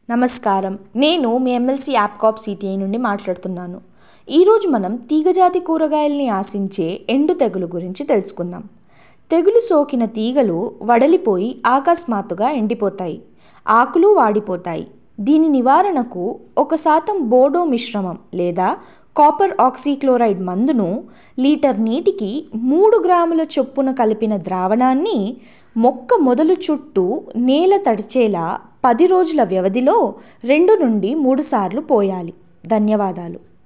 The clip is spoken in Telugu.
నమస్కారం నేను మీ ఎమ్మెల్సీ యాప్కాప్ సిటిఐ నుండి మాట్లాడుతున్నాను ఈరోజు మనం తీగజాతి కూరగాయల్ని ఆశించే ఎండు తెగులు గురించి తెలుసుకుందాం తెగులు సోకిన తీగలు వడలిపోయి అకస్మాత్తుగా ఎండిపోతాయి ఆకులు వాడిపోతాయి దీని నివారణకు ఒక శాతం బోడో మిశ్రమం లేదా కాపర్ ఆక్సీక్లోరైడ్ మందును లీటర్ నీటికి మూడు గ్రాముల చొప్పున కలిపిన ద్రావణాన్ని మొక్క మొదలు చుట్టూ నేల తడిచేలా పది రోజుల వ్యవధిలో రెండు నుండి మూడు సార్లు పోయాలి ధన్యవాదాలు